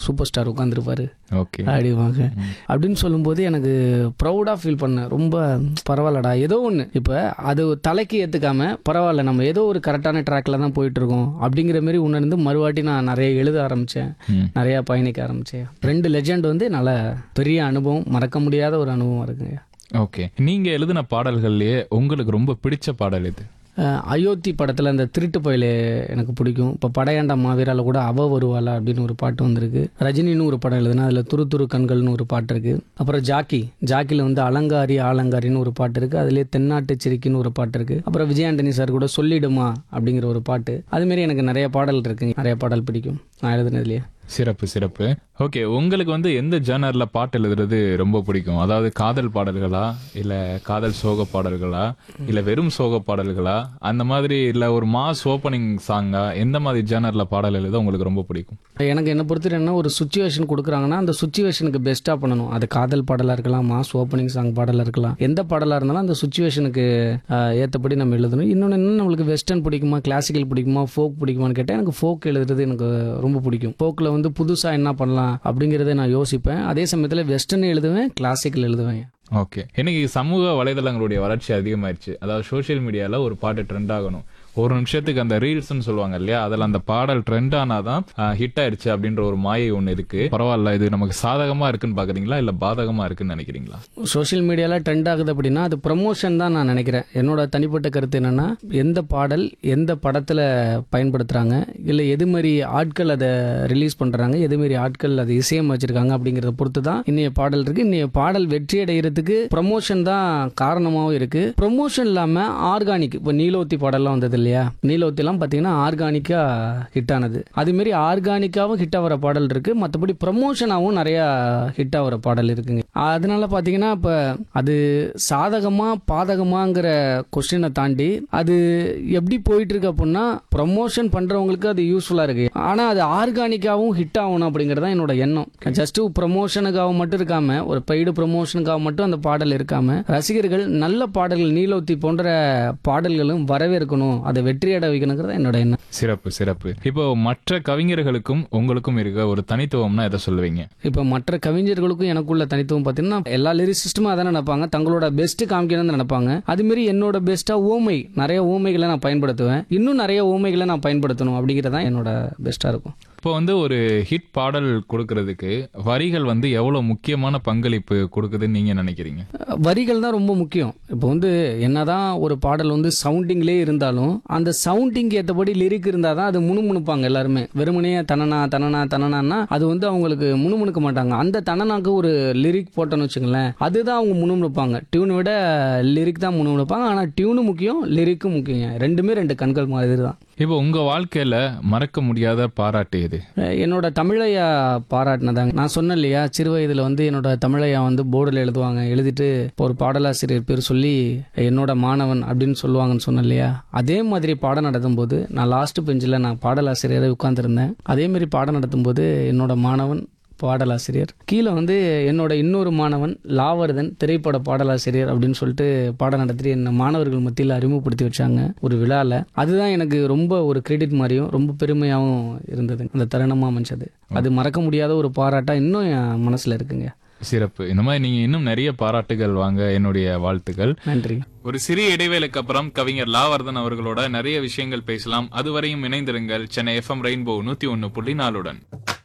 Super star உட்காந்துருப்பாரு okay அப்படிவாங்க அப்படின்னு சொல்லும்போது எனக்கு ப்ரௌடாக ஃபீல் பண்ணேன் ரொம்ப பரவாயில்லடா ஏதோ ஒன்று இப்போ அது தலைக்கு ஏற்றுக்காம பரவாயில்ல நம்ம ஏதோ ஒரு கரெக்டான ட்ராக்ல தான் போயிட்டு இருக்கோம் அப்படிங்கிற மாதிரி உணர்ந்து மறுவாட்டி நான் நிறைய எழுத ஆரம்பித்தேன் ம். நிறையா பயணிக்க ஆரம்பித்தேன் ரெண்டு லெஜெண்ட் வந்து நல்ல பெரிய அனுபவம் மறக்க முடியாத ஒரு அனுபவம் இருக்குங்க ஓகே நீங்க எழுதின பாடல்கள்லயே உங்களுக்கு ரொம்ப பிடிச்ச பாடல் எது அஹ் அயோத்தி படத்தில் அந்த திருட்டு பயலே எனக்கு பிடிக்கும் இப்போ படையாண்டா மாவீரால கூட அவ வருவாளா அப்படின்னு ஒரு பாட்டு வந்திருக்கு ரஜினின்னு ஒரு படம் எழுதுனா அதில் துரு துரு கண்கள்னு ஒரு பாட்டு இருக்கு அப்புறம் ஜாக்கி ஜாக்கியில் வந்து அலங்காரி ஆலங்காரின்னு ஒரு பாட்டு இருக்கு அதுலேயே தென்னாட்டு சிரிக்கின்னு ஒரு பாட்டு இருக்கு அப்புறம் விஜய் ஆண்டனி சார் கூட சொல்லிடுமா அப்படிங்கிற ஒரு பாட்டு அதுமாரி எனக்கு நிறைய பாடல் இருக்குங்க நிறைய பாடல் பிடிக்கும் நான் எழுதுனதுலேயே சிறப்பு சிறப்பு ஓகே உங்களுக்கு வந்து எந்த ஜேனர்ல பாட்டு எழுதுறது ரொம்ப பிடிக்கும் அதாவது காதல் பாடல்களா இல்ல காதல் சோக பாடல்களா இல்ல வெறும் சோக பாடல்களா அந்த மாதிரி இல்ல ஒரு மாஸ் ஓப்பனிங் சாங்கா எந்த மாதிரி ஜேனர்ல பாடல் எழுத உங்களுக்கு ரொம்ப பிடிக்கும் எனக்கு என்ன பொறுத்தவரை என்ன ஒரு சுச்சுவேஷன் கொடுக்குறாங்கன்னா அந்த சுச்சுவேஷனுக்கு பெஸ்ட்டாக பண்ணணும் அது காதல் பாடலாக இருக்கலாம் மாஸ் ஓப்பனிங் சாங் பாடலாக இருக்கலாம் எந்த பாடலாக இருந்தாலும் அந்த சுச்சுவேஷனுக்கு ஏற்றபடி நம்ம எழுதணும் இன்னொன்று என்ன நம்மளுக்கு வெஸ்டர்ன் பிடிக்குமா கிளாசிக்கல் பிடிக்குமா ஃபோக் பிடிக்குமான்னு கேட்டால் எனக்கு ஃபோக் எழுதுறது எனக்கு ரொம்ப பிடிக்கும் ஃபோக்கில் வந்து புதுசாக என்ன பண்ணலாம் அப்படிங்கிறத நான் யோசிப்பேன் அதே சமயத்தில் வெஸ்டர்ன் எழுதுவேன் கிளாசிக்கல் எழுதுவேன் ஓகே இன்னைக்கு சமூக வலைதளங்களுடைய வளர்ச்சி அதிகமாயிருச்சு அதாவது சோஷியல் மீடியால ஒரு பாட்டு ட்ரெண்ட் ஆகணும் ஒரு நிமிஷத்துக்கு அந்த ரீல்ஸ்னு சொல்லுவாங்க இல்லையா அதுல அந்த பாடல் ட்ரெண்ட் ஆனாதான் ஹிட் ஆயிருச்சு அப்படின்ற ஒரு மாயை ஒண்ணு இருக்கு பரவாயில்ல இது நமக்கு சாதகமா இருக்குன்னு பாக்குறீங்களா இல்ல பாதகமா இருக்குன்னு நினைக்கிறீங்களா சோஷியல் மீடியாவில் ட்ரெண்ட் ஆகுது அப்படின்னா அது ப்ரமோஷன் தான் நான் நினைக்கிறேன் என்னோட தனிப்பட்ட கருத்து என்னன்னா எந்த பாடல் எந்த படத்தில் பயன்படுத்துகிறாங்க இல்லை எது மாதிரி ஆட்கள் அதை ரிலீஸ் பண்ணுறாங்க எது மாதிரி ஆட்கள் அதை இசையம் வச்சிருக்காங்க அப்படிங்கிறத பொறுத்து தான் இன்னைய பாடல் இருக்கு இன்னைய பாடல் வெற்றி அடைகிறதுக்கு ப்ரமோஷன் தான் காரணமாகவும் இருக்கு ப்ரமோஷன் இல்லாமல் ஆர்கானிக் இப்போ நீலோத்தி பாடல்லாம் வந்தது இல்லையா நீலோத்திலாம் பார்த்தீங்கன்னா ஆர்கானிக்காக ஹிட் ஆனது அதுமாரி ஆர்கானிக்காகவும் ஹிட் ஆகிற பாடல் இருக்கு மற்றபடி ப்ரமோஷனாகவும் நிறையா ஹிட் ஆகிற பாடல் இருக்குங்க அதனால பார்த்தீங்கன்னா இப்போ அது சாதகமா பாதகமாங்கிற கொஸ்டினை தாண்டி அது எப்படி போயிட்டு இருக்கு அப்படின்னா ப்ரமோஷன் பண்றவங்களுக்கு அது யூஸ்ஃபுல்லா இருக்கு ஆனா அது ஆர்கானிக்காவும் ஹிட் ஆகணும் அப்படிங்கிறது தான் என்னோட எண்ணம் ஜஸ்ட் ப்ரமோஷனுக்காக மட்டும் இருக்காம ஒரு பெய்டு ப்ரமோஷனுக்காக மட்டும் அந்த பாடல் இருக்காம ரசிகர்கள் நல்ல பாடல்கள் நீலோத்தி போன்ற பாடல்களும் வரவேற்கணும் அதை வெற்றியடை வைக்கணுங்கிறது என்னோட எண்ணம் சிறப்பு சிறப்பு இப்போ மற்ற கவிஞர்களுக்கும் உங்களுக்கும் இருக்க ஒரு தனித்துவம்னா எதை சொல்லுவீங்க இப்போ மற்ற கவிஞர்களுக்கும் எனக்குள்ள தனித்துவம் பார்த்தீங்கன்னா எல்லா லிரிசிஸ்டுமே அதான் நினைப்பாங்க தங்களோட பெஸ்ட் காமிக்கணும்னு நினைப்பாங்க அதுமாரி என்னோட பெஸ்ட்டா ஓமை நிறைய ஓமைகளை நான் பயன்படுத்துவேன் இன்னும் நிறைய ஓமைகளை நான் பயன்படுத்தணும் அப்படிங்கிறதான் என்னோட பெஸ்ட்டாக இருக்கும் இப்போ வந்து ஒரு ஹிட் பாடல் கொடுக்கறதுக்கு வரிகள் வந்து எவ்வளவு முக்கியமான பங்களிப்பு கொடுக்குதுன்னு நீங்க நினைக்கிறீங்க வரிகள் தான் ரொம்ப முக்கியம் இப்போ வந்து என்னதான் ஒரு பாடல் வந்து சவுண்டிங்லேயே இருந்தாலும் அந்த சவுண்டிங் ஏற்றபடி லிரிக் இருந்தால் தான் அது முணுமுணுப்பாங்க எல்லாருமே வெறுமனே தனனா தனனா தனனான்னா அது வந்து அவங்களுக்கு முணுமுணுக்க மாட்டாங்க அந்த தனனாக்கு ஒரு லிரிக் போட்டோன்னு வச்சுங்களேன் அதுதான் அவங்க முணுமுணுப்பாங்க டியூனை விட லிரிக் தான் முணுமுணுப்பாங்க ஆனால் டியூனும் முக்கியம் லிரிக்கும் முக்கியம் ரெண்டுமே ரெண்டு கண்கள் மாதிரி தான் இப்போ உங்க வாழ்க்கையில மறக்க முடியாத பாராட்டு எது என்னோட தமிழையா பாராட்டினதாங்க நான் சொன்னேன் இல்லையா சிறு வயதில் வந்து என்னோட தமிழையா வந்து போர்டில் எழுதுவாங்க எழுதிட்டு இப்போ ஒரு பாடலாசிரியர் பேர் சொல்லி என்னோட மாணவன் அப்படின்னு சொல்லுவாங்கன்னு சொன்னேன் இல்லையா அதே மாதிரி பாடம் நடத்தும் போது நான் லாஸ்ட் பெஞ்சில் நான் பாடலாசிரியரை உட்காந்துருந்தேன் அதே மாதிரி பாடம் நடத்தும் போது என்னோட மாணவன் பாடலாசிரியர் கீழே வந்து என்னோட இன்னொரு மாணவன் லாவர்தன் திரைப்பட பாடலாசிரியர் அப்படின்னு சொல்லிட்டு பாடம் நடத்தி என்ன மாணவர்கள் மத்தியில் அறிமுகப்படுத்தி வச்சாங்க ஒரு விழாவில் அதுதான் எனக்கு ரொம்ப ஒரு கிரெடிட் மாதிரியும் ரொம்ப பெருமையாகவும் இருந்தது அந்த தருணமாக அமைஞ்சது அது மறக்க முடியாத ஒரு பாராட்டா இன்னும் என் மனசில் இருக்குங்க சிறப்பு இந்த மாதிரி நீங்க இன்னும் நிறைய பாராட்டுகள் வாங்க என்னுடைய வாழ்த்துக்கள் நன்றி ஒரு சிறிய இடைவேளைக்கு அப்புறம் கவிஞர் லாவர்தன் அவர்களோட நிறைய விஷயங்கள் பேசலாம் அதுவரையும் இணைந்திருங்கள் சென்னை எஃப்எம் ரெயின்போ நூத்தி ஒன்னு புள்ளி நாலுடன்